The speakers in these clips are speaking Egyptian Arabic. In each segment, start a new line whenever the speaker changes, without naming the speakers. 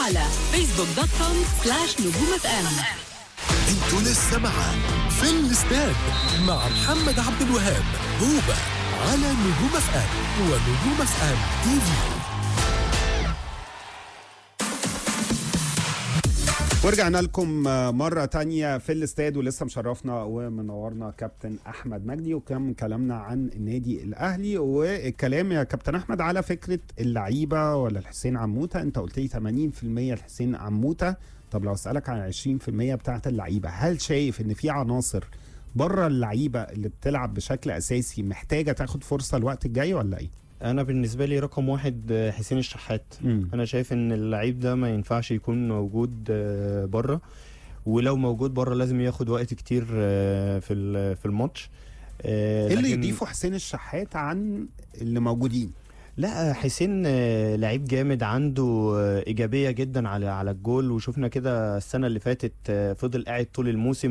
على فيسبوك دوت كوم سلاش نجوم اف ام
انتوا لسه معاه في الاستاد مع محمد عبد الوهاب هوبا على نجوم اف ام ونجوم اف ام تي في
ورجعنا لكم مرة تانية في الاستاد ولسه مشرفنا ومنورنا كابتن أحمد مجدي وكم كلامنا عن النادي الأهلي والكلام يا كابتن أحمد على فكرة اللعيبة ولا الحسين عموتة أنت قلت لي 80% الحسين عموتة طب لو أسألك عن 20% بتاعت اللعيبة هل شايف إن في عناصر بره اللعيبة اللي بتلعب بشكل أساسي محتاجة تاخد فرصة الوقت الجاي ولا إيه؟
انا بالنسبه لي رقم واحد آه، حسين الشحات
مم.
انا شايف ان اللعيب ده ما ينفعش يكون موجود بره ولو موجود بره لازم ياخد وقت كتير آه، في ال- في الماتش آه،
إيه اللي
لكن-
يضيفه حسين الشحات عن اللي موجودين؟
لا حسين آه، لعيب جامد عنده آه، ايجابيه جدا على على الجول وشفنا كده السنه اللي فاتت آه، فضل قاعد طول الموسم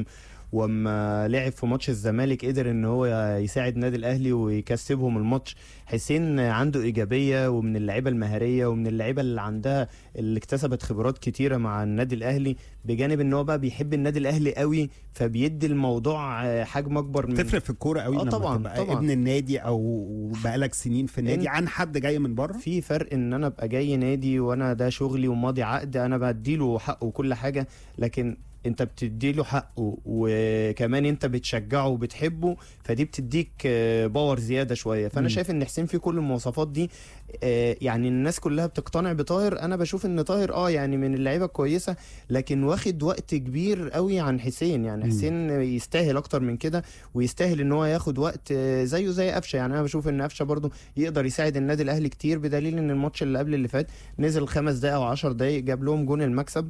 واما لعب في ماتش الزمالك قدر ان هو يساعد النادي الاهلي ويكسبهم الماتش حسين عنده ايجابيه ومن اللعيبه المهاريه ومن اللعيبه اللي عندها اللي اكتسبت خبرات كتيره مع النادي الاهلي بجانب ان هو بقى بيحب النادي الاهلي قوي فبيدي الموضوع آه، حجم اكبر من
تفرق في الكوره قوي
آه
لما
طبعاً،
تبقى
طبعاً.
ابن النادي او بقالك سنين في النادي
إنت-
عن حد جاي من بره
في فرق ان انا ابقى جاي نادي وانا ده شغلي وماضي عقد انا بديله حقه وكل حاجه لكن انت بتديله حقه وكمان انت بتشجعه وبتحبه فدي بتديك آه، باور زياده شويه فانا
مم.
شايف ان حسين في كل المواصفات دي آه، يعني الناس كلها بتقتنع بطاهر انا بشوف ان طاهر اه يعني من اللعيبه الكويسه لكن واخد وقت كبير قوي عن حسين يعني
مم.
حسين يستاهل اكتر من كده ويستاهل ان هو ياخد وقت آه، زيه زي قفشه يعني انا بشوف ان قفشه برضو يقدر يساعد النادي الاهلي كتير بدليل ان الماتش اللي قبل اللي فات نزل خمس دقائق او 10 دقائق جاب لهم جون المكسب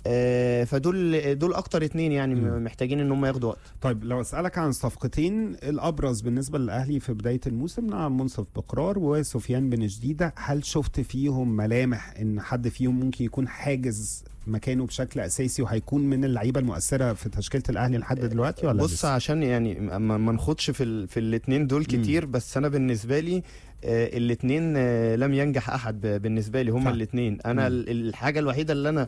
آه، فدول دول اكتر اتنين يعني
مم.
محتاجين ان هم ياخدوا وقت
طيب لو اسالك عن صفقتين الابرز بالنسبه للاهلي في بدايه الموسم نعم منصف بقرار وسفيان بن جديده هل شفت فيهم ملامح ان حد فيهم ممكن يكون حاجز مكانه بشكل اساسي وهيكون من اللعيبه المؤثره في تشكيله الاهلي لحد دلوقتي ولا
بص
لسه؟
عشان يعني ما ما نخدش في ال... في الاثنين دول كتير بس انا بالنسبه لي آه الاثنين آه لم ينجح احد ب- بالنسبه لي هما
فعلا.
الاثنين انا
مم.
ال- الحاجه الوحيده اللي انا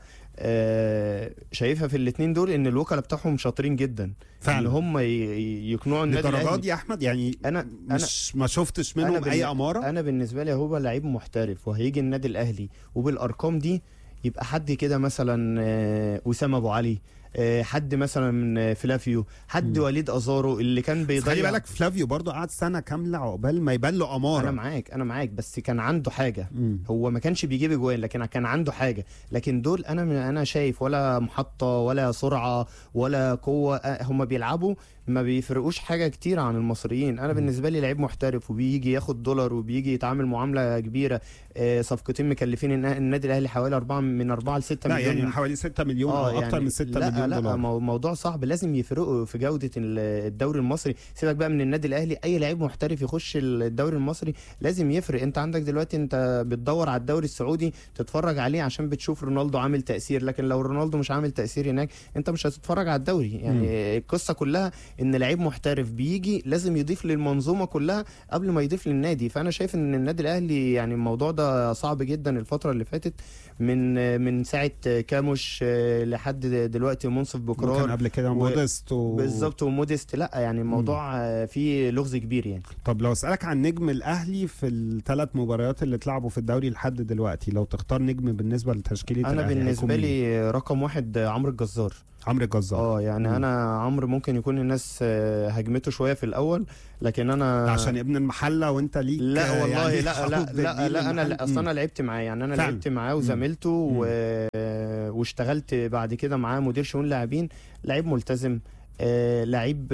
آه شايفها في الاثنين دول ان الوكلاء بتاعهم شاطرين جدا
فعلا.
ان هم ي... ي- يقنعوا النادي
للدرجات
الاهلي
دي يا احمد يعني
أنا-
مش ما شفتش منهم
بالن-
اي اماره
انا بالنسبه لي هو لعيب محترف وهيجي النادي الاهلي وبالارقام دي يبقى حد كده مثلا آه، وسام ابو علي آه، حد مثلا من آه، فلافيو حد
مم.
وليد ازارو اللي كان
بس
بيضيع
خلي بالك فلافيو برضو قعد سنه كامله عقبال ما يبان له اماره
انا معاك انا معاك بس كان عنده حاجه
مم.
هو ما كانش بيجيب اجوان لكن كان عنده حاجه لكن دول انا انا شايف ولا محطه ولا سرعه ولا قوه آه، هم بيلعبوا ما بيفرقوش حاجه كتير عن المصريين انا بالنسبه لي لعيب محترف وبيجي ياخد دولار وبيجي يتعامل معامله كبيره آه، صفقتين مكلفين النا- النادي الاهلي حوالي 4 من 4 ل 6
لا
مليون
يعني حوالي 6 مليون او اكتر من 6
لا
مليون
لا
دولار
مو- موضوع صعب لازم يفرقوا في جوده ال- الدوري المصري سيبك بقى من النادي الاهلي اي لعيب محترف يخش الدوري المصري لازم يفرق انت عندك دلوقتي انت بتدور على الدوري السعودي تتفرج عليه عشان بتشوف رونالدو عامل تاثير لكن لو رونالدو مش عامل تاثير هناك انت مش هتتفرج على الدوري يعني
مم.
القصه كلها ان لعيب محترف بيجي لازم يضيف للمنظومه كلها قبل ما يضيف للنادي فانا شايف ان النادي الاهلي يعني الموضوع ده صعب جدا الفتره اللي فاتت من من ساعه كاموش آه، لحد دلوقتي منصف
وكان
بكرار
قبل كده
و-
مودست و...
بالظبط وموديست لا يعني الموضوع آه، فيه لغز كبير يعني
طب لو اسالك عن نجم الاهلي في الثلاث مباريات اللي اتلعبوا في الدوري لحد دلوقتي لو تختار نجم بالنسبه لتشكيله
انا
الأهلي هيكون
بالنسبه
مين؟
لي رقم واحد آه، عمرو الجزار
عمرو الجزار
اه يعني
مم.
انا عمرو ممكن يكون الناس آه، هجمته شويه في الاول لكن انا
ده عشان ابن المحله وانت ليك
لا
آه،
والله
يعني
لا
حب
لا لا,
بالجيل
لا انا
المحلي.
لا اصل انا لعبت معاه يعني انا
فعلا.
لعبت معاه
مم.
وزميلته
مم.
و... واشتغلت بعد كده معاه مدير شؤون لاعبين لعيب ملتزم آه لعيب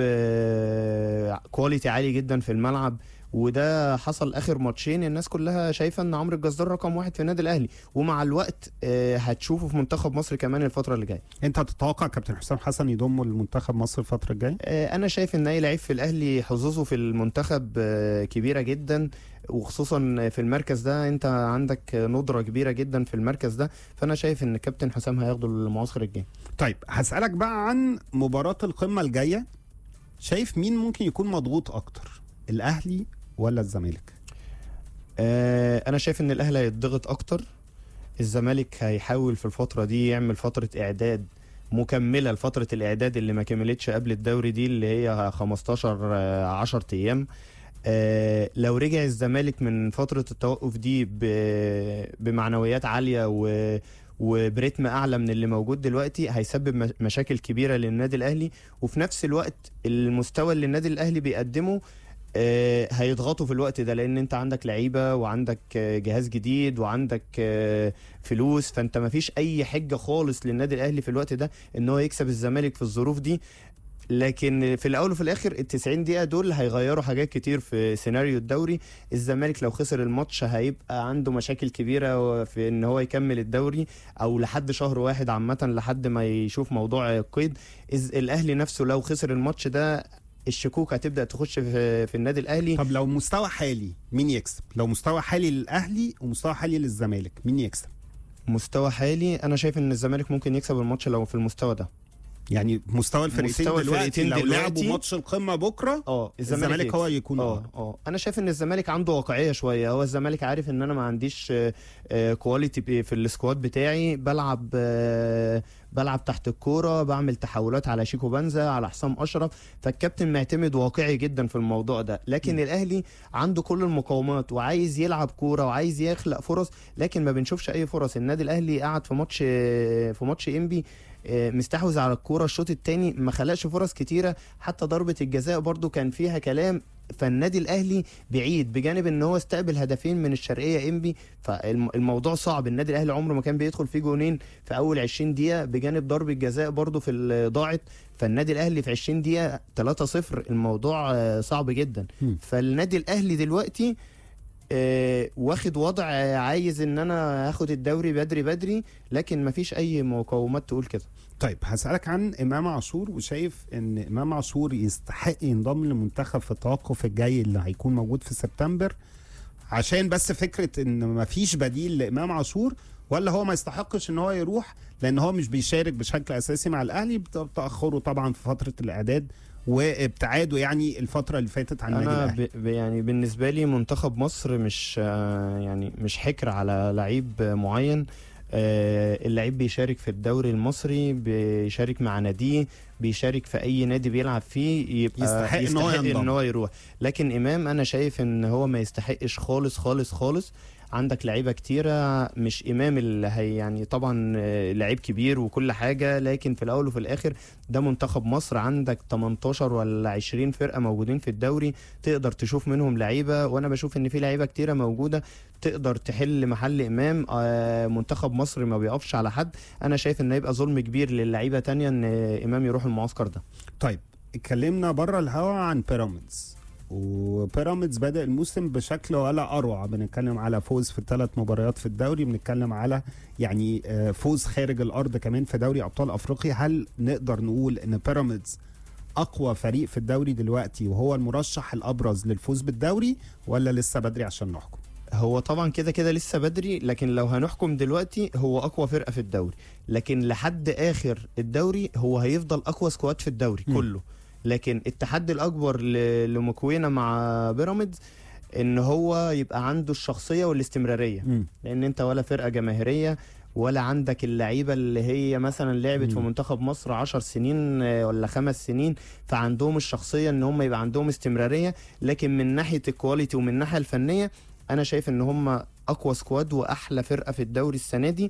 آه كواليتي عالي جدا في الملعب وده حصل اخر ماتشين الناس كلها شايفه ان عمرو الجزار رقم واحد في النادي الاهلي ومع الوقت آه هتشوفه في منتخب مصر كمان الفتره اللي جايه
انت تتوقع كابتن حسام حسن يضمه لمنتخب مصر الفتره الجايه
آه، انا شايف ان اي لعيب في الاهلي حظوظه في المنتخب آه، كبيره جدا وخصوصا في المركز ده انت عندك ندره كبيره جدا في المركز ده فانا شايف ان كابتن حسام هياخده المعسكر الجاي
طيب هسالك بقى عن مباراه القمه الجايه شايف مين ممكن يكون مضغوط اكتر الاهلي ولا الزمالك
آه، انا شايف ان الاهلي هيتضغط اكتر الزمالك هيحاول في الفترة دي يعمل فترة إعداد مكملة لفترة الإعداد اللي ما كملتش قبل الدوري دي اللي هي 15 آه، 10 أيام آه، لو رجع الزمالك من فترة التوقف دي ب- بمعنويات عالية و وبريتم اعلى من اللي موجود دلوقتي هيسبب مش- مشاكل كبيره للنادي الاهلي وفي نفس الوقت المستوى اللي النادي الاهلي بيقدمه آه، هيضغطوا في الوقت ده لان انت عندك لعيبه وعندك آه، جهاز جديد وعندك آه، فلوس فانت ما فيش اي حجه خالص للنادي الاهلي في الوقت ده ان هو يكسب الزمالك في الظروف دي لكن في الاول وفي الاخر ال 90 دقيقه دول هيغيروا حاجات كتير في سيناريو الدوري الزمالك لو خسر الماتش هيبقى عنده مشاكل كبيره في ان هو يكمل الدوري او لحد شهر واحد عامه لحد ما يشوف موضوع القيد إز الاهلي نفسه لو خسر الماتش ده الشكوك هتبدا تخش في, في النادي الاهلي
طب لو مستوى حالي مين يكسب لو مستوى حالي للاهلي ومستوى حالي للزمالك مين يكسب
مستوى حالي انا شايف ان الزمالك ممكن يكسب الماتش لو في المستوى ده
يعني مستوى الفريقين
مستوى
دلوقتي
الفريقين
لو
دلوقتي-
لعبوا ماتش القمه بكره
اه
الزمالك هو يكون
اه
أقرب.
اه انا شايف ان الزمالك عنده واقعيه شويه هو الزمالك عارف ان انا ما عنديش كواليتي في السكواد بتاعي بلعب آه، بلعب تحت الكوره بعمل تحولات على شيكو بنزا على حسام اشرف فالكابتن معتمد واقعي جدا في الموضوع ده لكن
م.
الاهلي عنده كل المقومات وعايز يلعب كوره وعايز يخلق فرص لكن ما بنشوفش اي فرص النادي الاهلي قعد في ماتش في ماتش انبي آه، مستحوذ على الكوره الشوط الثاني ما خلقش فرص كتيره حتى ضربه الجزاء برضو كان فيها كلام فالنادي الاهلي بعيد بجانب ان هو استقبل هدفين من الشرقيه انبي فالموضوع صعب النادي الاهلي عمره ما كان بيدخل فيه جونين في اول 20 دقيقه بجانب ضربه جزاء برضو في ال- ضاعت فالنادي الاهلي في 20 دقيقه 3-0 الموضوع آه، صعب جدا
مم.
فالنادي الاهلي دلوقتي آه، واخد وضع آه، عايز ان انا هاخد الدوري بدري بدري لكن مفيش اي مقومات تقول كده
طيب هسألك عن إمام عاشور وشايف إن إمام عاشور يستحق ينضم للمنتخب في التوقف الجاي اللي هيكون موجود في سبتمبر عشان بس فكرة إن مفيش بديل لإمام عاشور ولا هو ما يستحقش إن هو يروح لأن هو مش بيشارك بشكل أساسي مع الأهلي بتأخره طبعا في فترة الإعداد وابتعاده يعني الفترة اللي فاتت عن النادي
انا
الأهلي
ب... ب- يعني بالنسبه لي منتخب مصر مش آه، يعني مش حكر على لعيب معين آه، اللعيب بيشارك في الدوري المصري بيشارك مع ناديه بيشارك في اي نادي بيلعب فيه يبقى
يستحق إن هو
يستحق
ينضم.
ان هو يروح لكن امام انا شايف ان هو ما يستحقش خالص خالص خالص عندك لعيبه كتيره مش امام اللي هي يعني طبعا آه، لعيب كبير وكل حاجه لكن في الاول وفي الاخر ده منتخب مصر عندك 18 ولا 20 فرقه موجودين في الدوري تقدر تشوف منهم لعيبه وانا بشوف ان في لعيبه كتيره موجوده تقدر تحل محل امام آه، منتخب مصر ما بيقفش على حد انا شايف ان هيبقى ظلم كبير للعيبه تانية ان امام يروح المعسكر ده
طيب اتكلمنا بره الهوا عن بيراميدز وبيراميدز بدأ الموسم بشكل ولا اروع بنتكلم على فوز في ثلاث مباريات في الدوري بنتكلم على يعني آه، فوز خارج الارض كمان في دوري ابطال افريقيا هل نقدر نقول ان بيراميدز اقوى فريق في الدوري دلوقتي وهو المرشح الابرز للفوز بالدوري ولا لسه بدري عشان نحكم
هو طبعا كده كده لسه بدري لكن لو هنحكم دلوقتي هو اقوى فرقه في الدوري لكن لحد اخر الدوري هو هيفضل اقوى سكواد في الدوري
م.
كله لكن التحدي الاكبر ل- لمكوينه مع بيراميدز ان هو يبقى عنده الشخصيه والاستمراريه
مم.
لان انت ولا فرقه جماهيريه ولا عندك اللعيبه اللي هي مثلا لعبت في
مم.
منتخب مصر عشر سنين آه، ولا خمس سنين فعندهم الشخصيه ان هم يبقى عندهم استمراريه لكن من ناحيه الكواليتي ومن الناحيه الفنيه انا شايف ان هم اقوى سكواد واحلى فرقه في الدوري السنه دي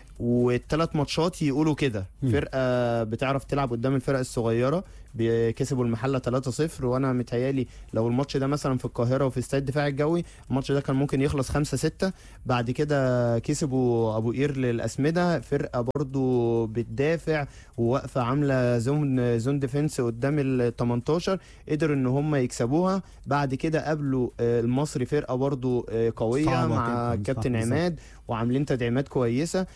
والثلاث ماتشات يقولوا كده
مم.
فرقه بتعرف تلعب قدام الفرق الصغيره بي- كسبوا المحله 3-0 وانا متهيالي لو الماتش ده مثلا في القاهره وفي استاد الدفاع الجوي الماتش ده كان ممكن يخلص 5-6 بعد كده كسبوا ابو قير للاسمده فرقه برضو بتدافع وواقفه عامله زون زون ديفنس قدام ال 18 قدروا ان هم يكسبوها بعد كده قابلوا آه، المصري فرقه برضو آه، قويه
صعبة
مع
جداً،
الكابتن
صح، بالظبط.
عماد وعاملين تدعيمات كويسه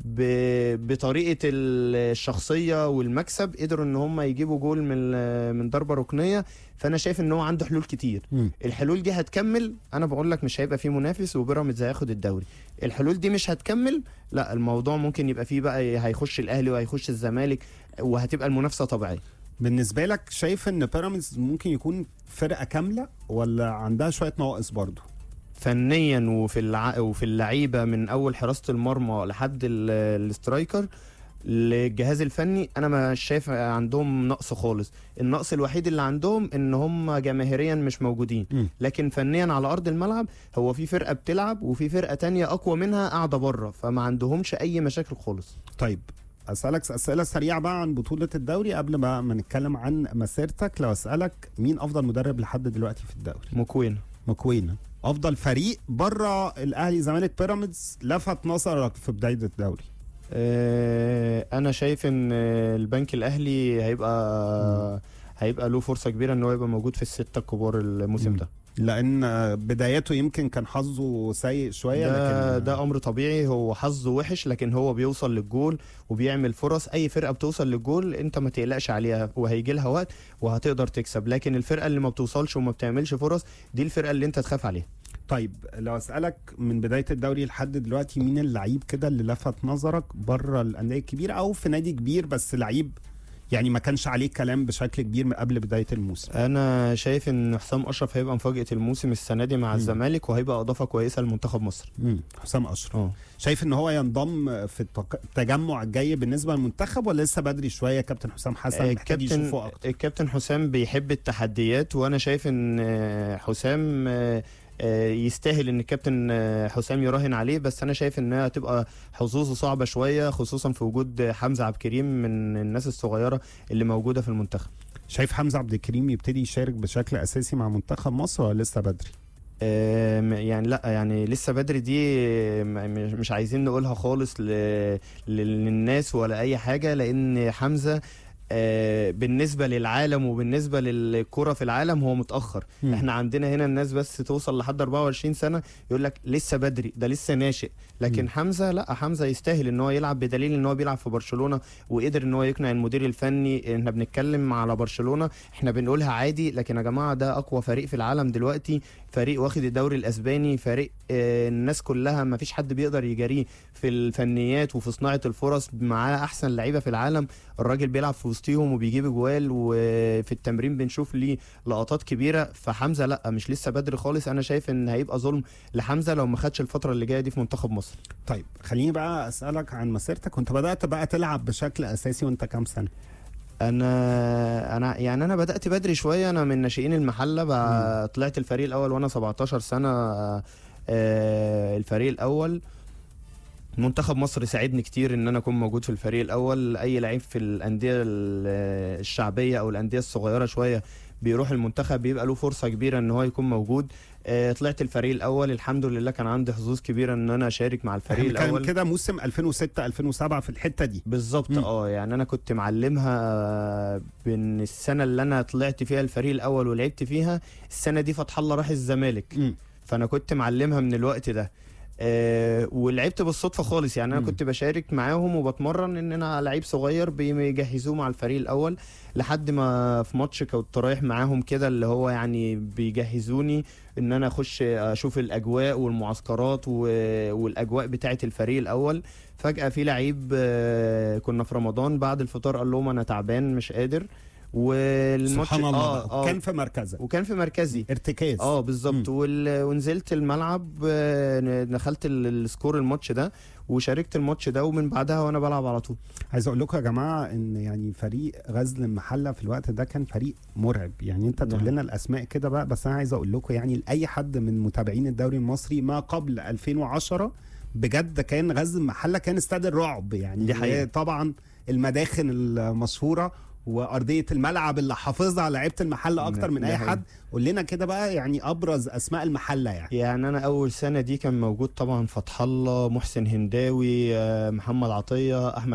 ب- بطريقه الشخصيه والمكسب قدروا ان هم يجيبوا جول من من ضربه ركنيه فانا شايف ان هو عنده حلول كتير
مم.
الحلول دي هتكمل انا بقول لك مش هيبقى فيه منافس وبيراميدز هياخد الدوري الحلول دي مش هتكمل لا الموضوع ممكن يبقى فيه بقى هيخش الاهلي وهيخش الزمالك وهتبقى المنافسه طبيعيه
بالنسبه لك شايف ان بيراميدز ممكن يكون فرقه كامله ولا عندها شويه نواقص برضه
فنيا وفي الع... وفي اللعيبه من اول حراسه المرمى لحد ال- الاسترايكر للجهاز الفني انا مش شايف عندهم نقص خالص النقص الوحيد اللي عندهم ان هم جماهيريا مش موجودين
مم.
لكن فنيا على ارض الملعب هو في فرقه بتلعب وفي فرقه تانية اقوى منها قاعده بره فما عندهمش اي مشاكل خالص
طيب اسالك اسئله سريعه بقى عن بطوله الدوري قبل ما ما نتكلم عن مسيرتك لو اسالك مين افضل مدرب لحد دلوقتي في الدوري
مكوين
مكوينة افضل فريق بره الاهلي زمالك بيراميدز لفت نظرك في بدايه الدوري
آه، انا شايف ان آه، البنك الاهلي هيبقى هيبقى له فرصه كبيره ان هو يبقى موجود في السته الكبار الموسم
مم.
ده
لان بدايته يمكن كان حظه سيء شويه
ده
لكن
ده امر طبيعي هو حظه وحش لكن هو بيوصل للجول وبيعمل فرص اي فرقه بتوصل للجول انت ما تقلقش عليها وهيجي لها وقت وهتقدر تكسب لكن الفرقه اللي ما بتوصلش وما بتعملش فرص دي الفرقه اللي انت تخاف عليها
طيب لو اسالك من بدايه الدوري لحد دلوقتي مين اللعيب كده اللي لفت نظرك بره الانديه الكبيره او في نادي كبير بس لعيب يعني ما كانش عليه كلام بشكل كبير من قبل بدايه الموسم
انا شايف ان حسام اشرف هيبقى مفاجاه الموسم السنه دي مع الزمالك وهيبقى اضافه كويسه لمنتخب مصر
مم. حسام اشرف
اه
شايف ان هو ينضم في التق- التجمع الجاي بالنسبه للمنتخب ولا لسه بدري شويه كابتن حسام حسن محتاج
الكابتن
يشوفه اكتر
الكابتن حسام بيحب التحديات وانا شايف ان آه، حسام آه، آه، يستاهل ان الكابتن آه، حسام يراهن عليه بس انا شايف انها هتبقى حظوظه صعبه شويه خصوصا في وجود حمزه عبد الكريم من الناس الصغيره اللي موجوده في المنتخب
شايف حمزه عبد الكريم يبتدي يشارك بشكل اساسي مع منتخب مصر ولا لسه بدري
آم، يعني لا يعني لسه بدري دي م- مش مش عايزين نقولها خالص ل- ل- للناس ولا اي حاجه لان حمزه آه، بالنسبه للعالم وبالنسبه للكره في العالم هو متاخر
مم.
احنا عندنا هنا الناس بس توصل لحد 24 سنه يقول لك لسه بدري ده لسه ناشئ لكن
مم.
حمزه لا حمزه يستاهل ان هو يلعب بدليل ان هو بيلعب في برشلونه وقدر ان هو يقنع المدير الفني احنا بنتكلم على برشلونه احنا بنقولها عادي لكن يا جماعه ده اقوى فريق في العالم دلوقتي فريق واخد الدوري الاسباني فريق آه، الناس كلها ما فيش حد بيقدر يجاريه في الفنيات وفي صناعه الفرص معاه احسن لعيبه في العالم الراجل بيلعب في وسطيهم وبيجيب جوال وفي التمرين بنشوف ليه لقطات كبيره فحمزه لا مش لسه بدري خالص انا شايف ان هيبقى ظلم لحمزه لو ما خدش الفتره اللي جايه دي في منتخب مصر
طيب خليني بقى اسالك عن مسيرتك كنت بدات بقى تلعب بشكل اساسي وانت كام سنه
انا انا يعني انا بدات بدري شويه انا من ناشئين المحله بقى طلعت الفريق الاول وانا 17 سنه آه، الفريق الاول منتخب مصر ساعدني كتير ان انا اكون موجود في الفريق الاول اي لعيب في الانديه ال- الشعبيه او الانديه الصغيره شويه بيروح المنتخب بيبقى له فرصه كبيره ان هو يكون موجود آه، طلعت الفريق الاول الحمد لله كان عندي حظوظ كبيره ان انا اشارك مع الفريق
كان
الاول
كده موسم 2006 2007 في الحته دي
بالظبط
مم.
اه يعني انا كنت معلمها آه، بين السنه اللي انا طلعت فيها الفريق الاول ولعبت فيها السنه دي فتح الله راح الزمالك
مم.
فانا كنت معلمها من الوقت ده آه ولعبت بالصدفه خالص يعني انا
مم.
كنت بشارك معاهم وبتمرن ان انا لعيب صغير بيجهزوه مع الفريق الاول لحد ما في ماتش كنت رايح معاهم كده اللي هو يعني بيجهزوني ان انا اخش اشوف الاجواء والمعسكرات و- والاجواء بتاعه الفريق الاول فجاه في لعيب آه، كنا في رمضان بعد الفطار قال لهم انا تعبان مش قادر والماتش
سبحان الله
اه
بقى.
اه
كان في مركزك
وكان في مركزي
ارتكاز
اه بالظبط وال- ونزلت الملعب آه، دخلت ال- السكور الماتش ده وشاركت الماتش ده ومن بعدها وانا بلعب على طول
عايز اقول لكم يا جماعه ان يعني فريق غزل المحله في الوقت ده كان فريق مرعب يعني انت تقول
نعم.
لنا الاسماء كده بقى بس انا عايز اقول لكم يعني لاي حد من متابعين الدوري المصري ما قبل 2010 بجد كان غزل المحله كان استاد الرعب يعني
دي حقيقة.
طبعا المداخن المشهوره وارضيه الملعب اللي حافظها لعيبه المحله اكتر من
دي
اي
حقيقة.
حد قول لنا كده بقى يعني ابرز اسماء المحله يعني
يعني انا اول سنه دي كان موجود طبعا فتح الله محسن هنداوي آه، محمد عطيه احمد